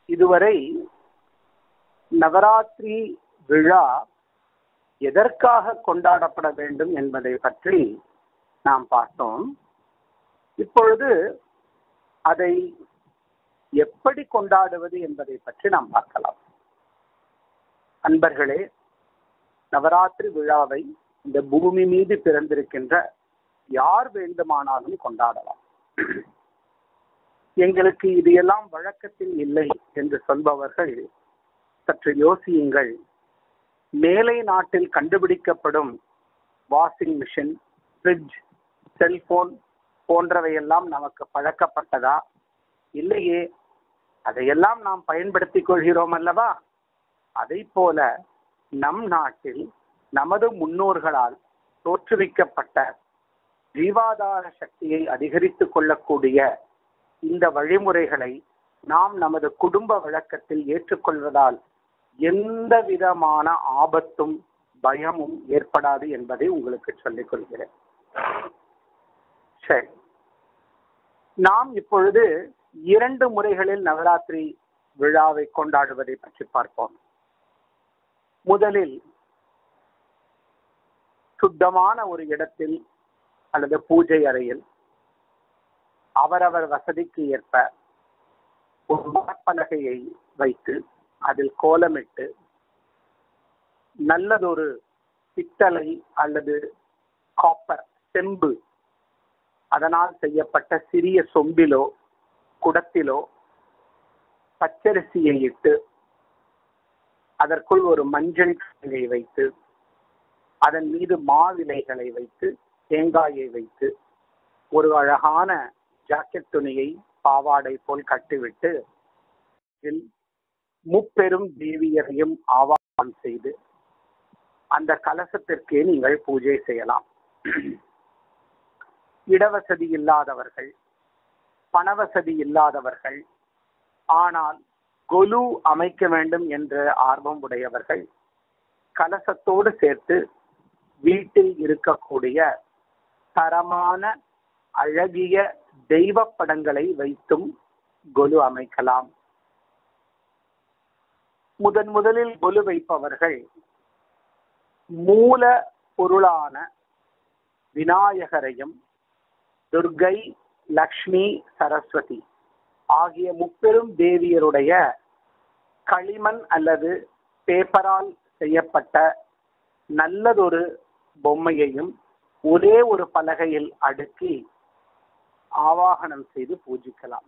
இதுவரை நவராத்திரி விழா எதற்காக கொண்டாடப்பட வேண்டும் என்பதை பற்றி நாம் பார்த்தோம் இப்பொழுது அதை எப்படி கொண்டாடுவது என்பதை பற்றி நாம் பார்க்கலாம் அன்பர்களே நவராத்திரி விழாவை இந்த பூமி மீது பிறந்திருக்கின்ற யார் வேண்டுமானாலும் கொண்டாடலாம் எங்களுக்கு இது எல்லாம் வழக்கத்தில் இல்லை என்று சொல்பவர்கள் சற்று யோசியுங்கள் மேலை நாட்டில் கண்டுபிடிக்கப்படும் வாஷிங் மிஷின் ஃப்ரிட்ஜ் செல்போன் போன்றவையெல்லாம் நமக்கு பழக்கப்பட்டதா இல்லையே அதையெல்லாம் நாம் பயன்படுத்திக் கொள்கிறோம் அல்லவா அதை போல நம் நாட்டில் நமது முன்னோர்களால் தோற்றுவிக்கப்பட்ட ஜீவாதார சக்தியை அதிகரித்துக் கொள்ளக்கூடிய இந்த வழிமுறைகளை நாம் நமது குடும்ப வழக்கத்தில் ஏற்றுக்கொள்வதால் எந்த விதமான ஆபத்தும் பயமும் ஏற்படாது என்பதை உங்களுக்கு சொல்லிக் கொள்கிறேன் சரி நாம் இப்பொழுது இரண்டு முறைகளில் நவராத்திரி விழாவை கொண்டாடுவதை பற்றி பார்ப்போம் முதலில் சுத்தமான ஒரு இடத்தில் அல்லது பூஜை அறையில் அவரவர் வசதிக்கு ஏற்ப ஒரு மரப்பலகையை வைத்து அதில் கோலமிட்டு நல்லதொரு பித்தளை அல்லது காப்பர் செம்பு அதனால் செய்யப்பட்ட சிறிய சொம்பிலோ குடத்திலோ பச்சரிசியை இட்டு அதற்குள் ஒரு மஞ்சள் கிழங்கை வைத்து அதன் மீது மாவிலைகளை வைத்து தேங்காயை வைத்து ஒரு அழகான ஜாக்கெட் துணியை பாவாடை போல் கட்டிவிட்டு இதில் முப்பெரும் தேவியரையும் ஆவாகம் செய்து அந்த கலசத்திற்கே நீங்கள் பூஜை செய்யலாம் இடவசதி இல்லாதவர்கள் பணவசதி இல்லாதவர்கள் ஆனால் கொலு அமைக்க வேண்டும் என்ற ஆர்வம் உடையவர்கள் கலசத்தோடு சேர்த்து வீட்டில் இருக்கக்கூடிய தரமான அழகிய தெய்வ படங்களை வைத்தும் கொலு அமைக்கலாம் முதன் முதலில் கொலு வைப்பவர்கள் மூல பொருளான விநாயகரையும் துர்கை லக்ஷ்மி சரஸ்வதி ஆகிய முப்பெரும் தேவியருடைய களிமண் அல்லது பேப்பரால் செய்யப்பட்ட நல்லதொரு பொம்மையையும் ஒரே ஒரு பலகையில் அடுக்கி ஆவாகனம் செய்து பூஜிக்கலாம்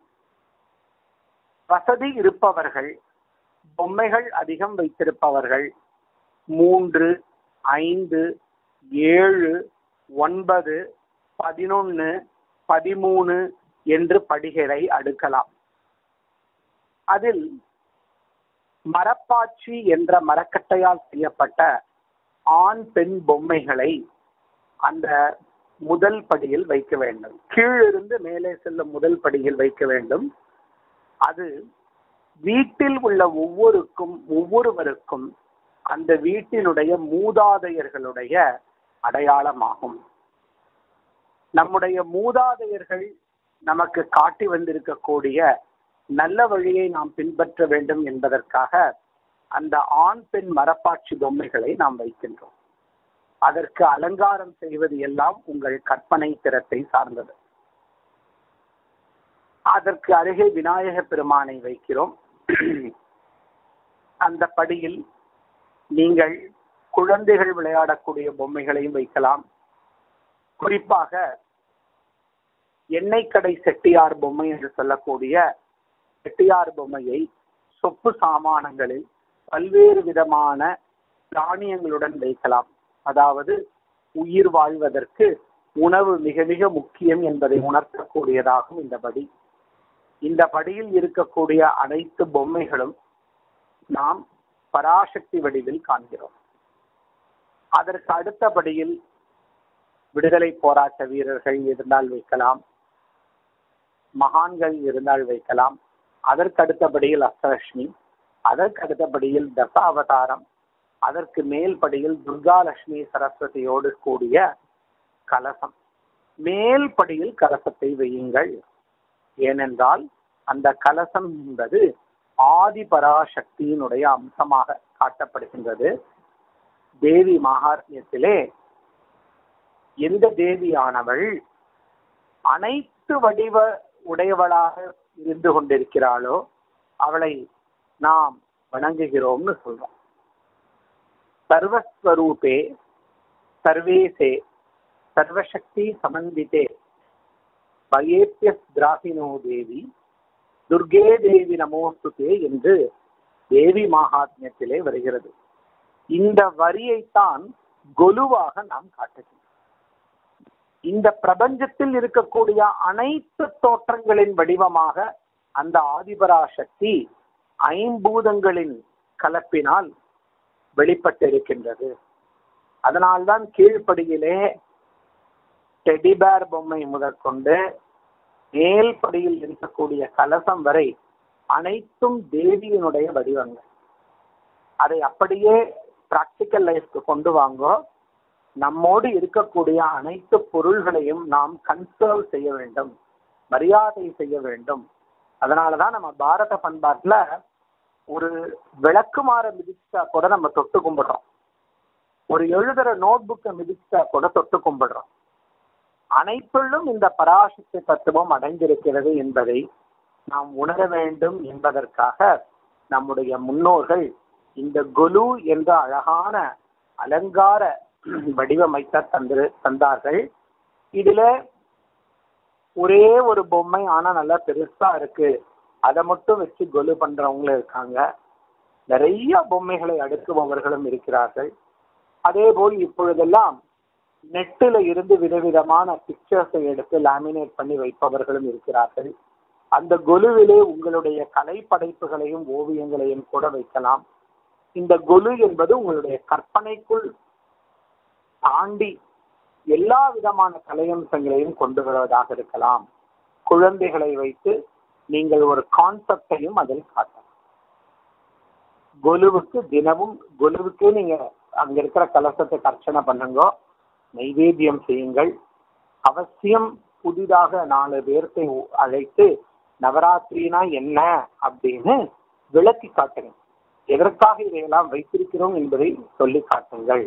வசதி இருப்பவர்கள் பொம்மைகள் அதிகம் வைத்திருப்பவர்கள் மூன்று ஐந்து ஏழு ஒன்பது பதினொன்னு பதிமூணு என்று படிகளை அடுக்கலாம் அதில் மரப்பாச்சி என்ற மரக்கட்டையால் செய்யப்பட்ட ஆண் பெண் பொம்மைகளை அந்த முதல் படியில் வைக்க வேண்டும் கீழிருந்து மேலே செல்லும் முதல் படியில் வைக்க வேண்டும் அது வீட்டில் உள்ள ஒவ்வொருக்கும் ஒவ்வொருவருக்கும் அந்த வீட்டினுடைய மூதாதையர்களுடைய அடையாளமாகும் நம்முடைய மூதாதையர்கள் நமக்கு காட்டி வந்திருக்கக்கூடிய நல்ல வழியை நாம் பின்பற்ற வேண்டும் என்பதற்காக அந்த ஆண் பெண் மரப்பாட்சி பொம்மைகளை நாம் வைக்கின்றோம் அதற்கு அலங்காரம் செய்வது எல்லாம் உங்கள் கற்பனை திறத்தை சார்ந்தது அதற்கு அருகே விநாயக பெருமானை வைக்கிறோம் அந்த படியில் நீங்கள் குழந்தைகள் விளையாடக்கூடிய பொம்மைகளையும் வைக்கலாம் குறிப்பாக எண்ணெய் கடை செட்டியார் பொம்மை என்று சொல்லக்கூடிய செட்டியார் பொம்மையை சொப்பு சாமானங்களில் பல்வேறு விதமான தானியங்களுடன் வைக்கலாம் அதாவது உயிர் வாழ்வதற்கு உணவு மிக மிக முக்கியம் என்பதை உணர்த்தக்கூடியதாகும் இந்த படி இந்த படியில் இருக்கக்கூடிய அனைத்து பொம்மைகளும் நாம் பராசக்தி வடிவில் காண்கிறோம் அதற்கு அடுத்தபடியில் விடுதலை போராட்ட வீரர்கள் இருந்தால் வைக்கலாம் மகான்கள் இருந்தால் வைக்கலாம் அதற்கு அடுத்தபடியில் அஷ்டலட்சுமி அதற்கு அடுத்தபடியில் தசாவதாரம் அதற்கு மேல் படியில் துர்கா லட்சுமி சரஸ்வதியோடு கூடிய கலசம் மேல் படியில் கலசத்தை வையுங்கள் ஏனென்றால் அந்த கலசம் என்பது ஆதி பராசக்தியினுடைய அம்சமாக காட்டப்படுகின்றது தேவி மகாத்மியத்திலே எந்த தேவியானவள் அனைத்து வடிவ உடையவளாக இருந்து கொண்டிருக்கிறாளோ அவளை நாம் வணங்குகிறோம்னு சொல்றோம் சர்வஸ்வரூபே சர்வேசே சர்வசக்தி சமந்திதே பயேப்பியஸ் திராகினோ தேவி துர்கே தேவி நமோஸ்துதே என்று தேவி மகாத்மியத்திலே வருகிறது இந்த வரியைத்தான் கொலுவாக நாம் காட்டுகிறோம் இந்த பிரபஞ்சத்தில் இருக்கக்கூடிய அனைத்து தோற்றங்களின் வடிவமாக அந்த ஆதிபராசக்தி ஐம்பூதங்களின் கலப்பினால் வெளிப்பட்டிருக்கின்றது அதனால்தான் கீழ்ப்படியிலே டெடிபேர் பொம்மை முதற்கொண்டு மேல் படியில் இருக்கக்கூடிய கலசம் வரை அனைத்தும் தேவியினுடைய வடிவங்கள் அதை அப்படியே பிராக்டிக்கல் லைஃப்க்கு கொண்டு வாங்கோ நம்மோடு இருக்கக்கூடிய அனைத்து பொருள்களையும் நாம் கன்சர்வ் செய்ய வேண்டும் மரியாதை செய்ய வேண்டும் அதனாலதான் நம்ம பாரத பண்பாட்டுல ஒரு விளக்குமாற மிதிச்சா கூட நம்ம தொட்டு கும்பிடுறோம் ஒரு எழுதுற நோட் புக்கை மிதிச்சா கூட தொட்டு கும்பிடுறோம் அனைத்துள்ளும் இந்த பராசக்தி தத்துவம் அடைந்திருக்கிறது என்பதை நாம் உணர வேண்டும் என்பதற்காக நம்முடைய முன்னோர்கள் இந்த கொலு என்ற அழகான அலங்கார வடிவமைத்த தந்து தந்தார்கள் இதுல ஒரே ஒரு பொம்மை ஆனா நல்லா பெருசா இருக்கு அதை மட்டும் வச்சு கொலு பண்றவங்களும் இருக்காங்க நிறைய பொம்மைகளை அடுக்குபவர்களும் இருக்கிறார்கள் அதே போல் இப்பொழுதெல்லாம் நெட்டில் இருந்து விதவிதமான பிக்சர்ஸை எடுத்து லேமினேட் பண்ணி வைப்பவர்களும் இருக்கிறார்கள் அந்த கொலுவிலே உங்களுடைய கலை படைப்புகளையும் ஓவியங்களையும் கூட வைக்கலாம் இந்த கொலு என்பது உங்களுடைய கற்பனைக்குள் தாண்டி எல்லா விதமான கலையம்சங்களையும் கொண்டு வருவதாக இருக்கலாம் குழந்தைகளை வைத்து நீங்கள் ஒரு கான்செப்டையும் அதில் காட்டலாம் கொலுவுக்கு தினமும் கொலுவுக்கு நீங்க அங்க இருக்கிற கலசத்தை அர்ச்சனை பண்ணுங்க நைவேத்தியம் செய்யுங்கள் அவசியம் புதிதாக நாலு பேர்த்தை அழைத்து நவராத்திரினா என்ன அப்படின்னு விளக்கி காட்டுங்க எதற்காக இதையெல்லாம் வைத்திருக்கிறோம் என்பதை சொல்லி காட்டுங்கள்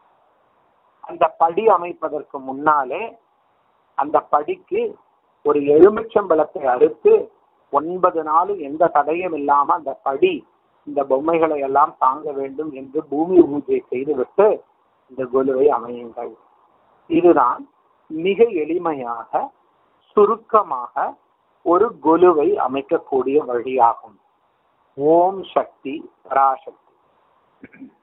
அந்த படி அமைப்பதற்கு முன்னாலே அந்த படிக்கு ஒரு எலுமிச்சம்பழத்தை அறுத்து ஒன்பது நாள் எந்த தடையும் இல்லாம அந்த படி இந்த பொம்மைகளை எல்லாம் தாங்க வேண்டும் என்று பூமி பூஜை செய்துவிட்டு இந்த கொலுவை அமையுங்கள் இதுதான் மிக எளிமையாக சுருக்கமாக ஒரு கொலுவை அமைக்கக்கூடிய வழியாகும் ஓம் சக்தி பராசக்தி